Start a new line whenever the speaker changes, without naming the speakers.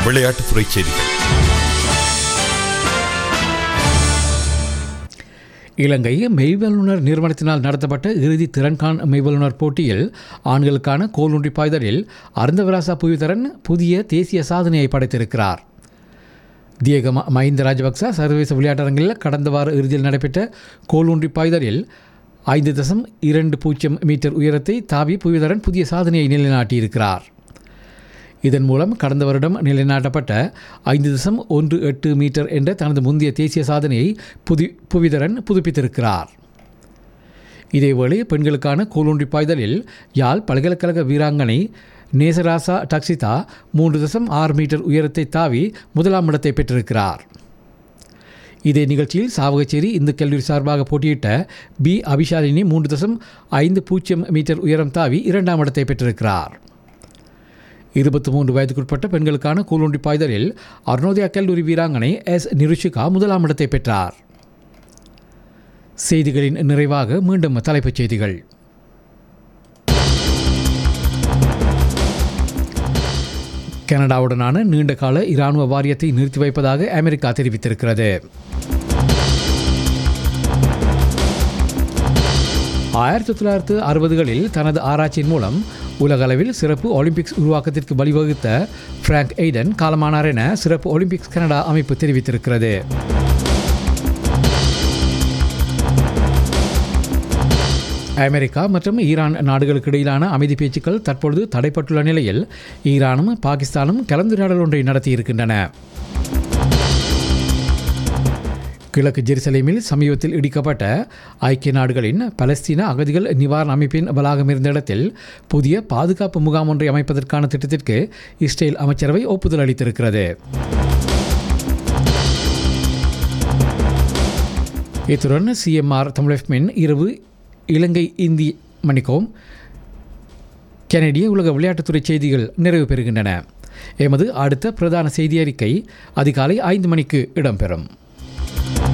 விளையாட்டுத்துறை செய்திகள்
இலங்கை மெய்வல்லுநர் நிறுவனத்தினால் நடத்தப்பட்ட இறுதி திறன்கான் மெய்வல்லுநர் போட்டியில் ஆண்களுக்கான கோலூன்றி பாய்தலில் அருந்தவராசா புவிதரன் புதிய தேசிய சாதனையை படைத்திருக்கிறார் தியக ம- மஹிந்த ராஜபக்ச சர்வதேச விளையாட்டரங்கில் கடந்த வார இறுதியில் நடைபெற்ற கோலூன்றி பாய்தலில் ஐந்து தசம் இரண்டு பூஜ்ஜியம் மீட்டர் உயரத்தை தாவி புவிதரன் புதிய சாதனையை நிலைநாட்டியிருக்கிறார் இதன் மூலம் கடந்த வருடம் நிலைநாட்டப்பட்ட ஐந்து தசம் ஒன்று எட்டு மீட்டர் என்ற தனது முந்தைய தேசிய சாதனையை புதி புவிதரன் புதுப்பித்திருக்கிறார் இதேவேளை பெண்களுக்கான கோலூன்றி பாய்தலில் யாழ் பல்கலைக்கழக வீராங்கனை நேசராசா டக்சிதா மூன்று தசம் ஆறு மீட்டர் உயரத்தை தாவி முதலாம் இடத்தை பெற்றிருக்கிறார் இதே நிகழ்ச்சியில் சாவகச்சேரி இந்து கல்லூரி சார்பாக போட்டியிட்ட பி அபிஷாலினி மூன்று தசம் ஐந்து பூஜ்ஜியம் மீட்டர் உயரம் தாவி இரண்டாம் இடத்தை பெற்றிருக்கிறார் இருபத்தி மூன்று வயதுக்குட்பட்ட பெண்களுக்கான கூலுண்டி பாய்தலில் அருணோதயா கல்லூரி வீராங்கனை எஸ் நிருஷிகா முதலாம் இடத்தை பெற்றார் செய்திகளின் நிறைவாக மீண்டும் தலைப்புச் செய்திகள் கனடாவுடனான நீண்டகால இராணுவ வாரியத்தை நிறுத்தி வைப்பதாக அமெரிக்கா தெரிவித்திருக்கிறது ஆயிரத்தி தொள்ளாயிரத்து அறுபதுகளில் தனது ஆராய்ச்சியின் மூலம் உலகளவில் சிறப்பு ஒலிம்பிக்ஸ் உருவாக்கத்திற்கு வழிவகுத்த பிராங்க் எய்டன் காலமானார் என சிறப்பு ஒலிம்பிக்ஸ் கனடா அமைப்பு தெரிவித்திருக்கிறது அமெரிக்கா மற்றும் ஈரான் நாடுகளுக்கு இடையிலான அமைதி பேச்சுக்கள் தற்பொழுது தடைப்பட்டுள்ள நிலையில் ஈரானும் பாகிஸ்தானும் கலந்துரையாடல் ஒன்றை நடத்தியிருக்கின்றன கிழக்கு ஜெருசலேமில் சமீபத்தில் இடிக்கப்பட்ட ஐக்கிய நாடுகளின் பலஸ்தீன அகதிகள் நிவாரண அமைப்பின் வளாகம் இருந்த இடத்தில் புதிய பாதுகாப்பு முகாம் ஒன்றை அமைப்பதற்கான திட்டத்திற்கு இஸ்ரேல் அமைச்சரவை ஒப்புதல் அளித்திருக்கிறது இத்துடன் சிஎம்ஆர் தமிழ் இரவு இலங்கை இந்தி மணிக்கோம் கனடிய உலக விளையாட்டுத்துறை செய்திகள் நிறைவு பெறுகின்றன எமது அடுத்த பிரதான செய்தி அறிக்கை அதிகாலை ஐந்து மணிக்கு இடம்பெறும்